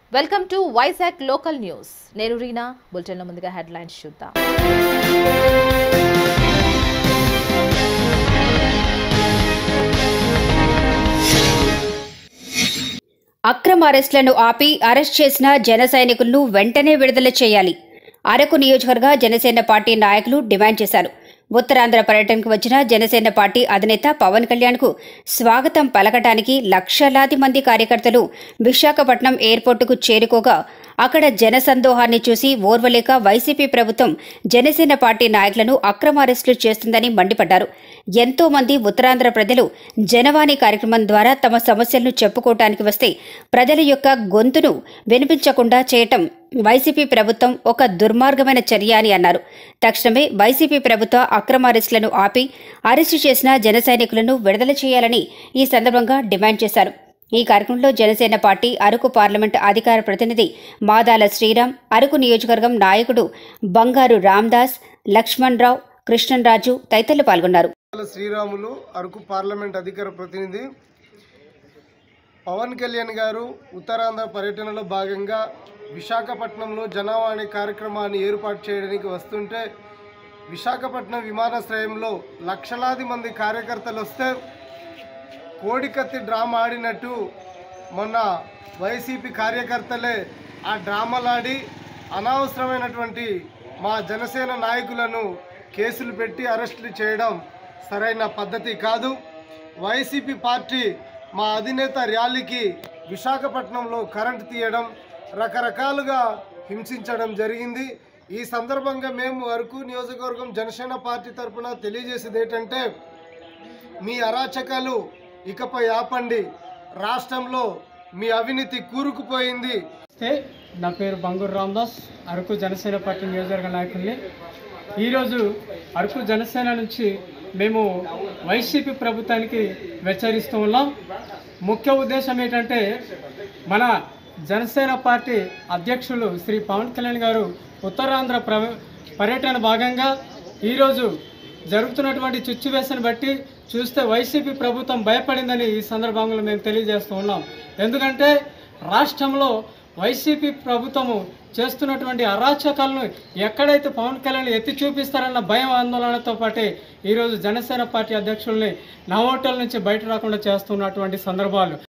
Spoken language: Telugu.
welcome to Vizag local news నేను రీనా బులెటిన్లో ముందుగా హెడ్లైన్స్ చూద్దాం అక్రమ అరెస్టులను ఆపి అరెస్ట్ చేసిన జన సైనికులను వెంటనే విడుదల చేయాలి అరకు నియోజకవర్గ జనసేన పార్టీ నాయకులు డిమాండ్ చేశారు ఉత్తరాంధ్ర పర్యటనకు వచ్చిన జనసేన పార్టీ అధినేత పవన్ కళ్యాణ్కు స్వాగతం పలకటానికి లక్షలాది మంది కార్యకర్తలు విశాఖపట్నం ఎయిర్పోర్టుకు చేరుకోగా అక్కడ జనసందోహాన్ని చూసి ఓర్వలేక వైసీపీ ప్రభుత్వం జనసేన పార్టీ నాయకులను అక్రమ అరెస్టులు చేస్తుందని మండిపడ్డారు ఎంతో మంది ఉత్తరాంధ్ర ప్రజలు జనవాణి కార్యక్రమం ద్వారా తమ సమస్యలను చెప్పుకోవటానికి వస్తే ప్రజల యొక్క గొంతును వినిపించకుండా చేయటం వైసీపీ ప్రభుత్వం ఒక దుర్మార్గమైన చర్య అని అన్నారు తక్షణమే వైసీపీ ప్రభుత్వ అక్రమ అరెస్టులను ఆపి అరెస్టు చేసిన జన సైనికులను విడుదల చేయాలని ఈ సందర్భంగా డిమాండ్ చేశారు ఈ కార్యక్రమంలో జనసేన పార్టీ అరకు పార్లమెంట్ అధికార ప్రతినిధి మాదాల శ్రీరామ్ అరకు నియోజకవర్గం నాయకుడు బంగారు రామ్దాస్ లక్ష్మణ్ రావు కృష్ణరాజు తదితరులు పాల్గొన్నారు ల శ్రీరాములు అరకు పార్లమెంట్ అధికార ప్రతినిధి పవన్ కళ్యాణ్ గారు ఉత్తరాంధ్ర పర్యటనలో భాగంగా విశాఖపట్నంలో జనవాణి కార్యక్రమాన్ని ఏర్పాటు చేయడానికి వస్తుంటే విశాఖపట్నం విమానాశ్రయంలో లక్షలాది మంది కార్యకర్తలు వస్తే కోడికత్తి డ్రామా ఆడినట్టు మొన్న వైసీపీ కార్యకర్తలే ఆ డ్రామాలాడి అనవసరమైనటువంటి మా జనసేన నాయకులను కేసులు పెట్టి అరెస్టులు చేయడం సరైన పద్ధతి కాదు వైసీపీ పార్టీ మా అధినేత ర్యాలీకి విశాఖపట్నంలో కరెంటు తీయడం రకరకాలుగా హింసించడం జరిగింది ఈ సందర్భంగా మేము అరకు నియోజకవర్గం జనసేన పార్టీ తరఫున తెలియజేసేది ఏంటంటే మీ అరాచకాలు ఇకపై ఆపండి రాష్ట్రంలో మీ అవినీతి కూరుకుపోయింది నమస్తే నా పేరు బంగూరు రామదాస్ అరకు జనసేన పార్టీ నియోజకవర్గ నాయకుల్ని ఈరోజు అరకు జనసేన నుంచి మేము వైసీపీ ప్రభుత్వానికి హెచ్చరిస్తూ ఉన్నాం ముఖ్య ఉద్దేశం ఏంటంటే మన జనసేన పార్టీ అధ్యక్షులు శ్రీ పవన్ కళ్యాణ్ గారు ఉత్తరాంధ్ర ప్ర పర్యటన భాగంగా ఈరోజు జరుగుతున్నటువంటి సిచ్యువేషన్ బట్టి చూస్తే వైసీపీ ప్రభుత్వం భయపడిందని ఈ సందర్భంలో మేము తెలియజేస్తూ ఉన్నాం ఎందుకంటే రాష్ట్రంలో వైసీపీ ప్రభుత్వము చేస్తున్నటువంటి అరాచకాలను ఎక్కడైతే పవన్ కళ్యాణ్ ఎత్తి చూపిస్తారన్న భయం ఆందోళనతో పాటే ఈరోజు జనసేన పార్టీ అధ్యక్షుల్ని నా హోటల్ నుంచి బయట రాకుండా చేస్తున్నటువంటి సందర్భాలు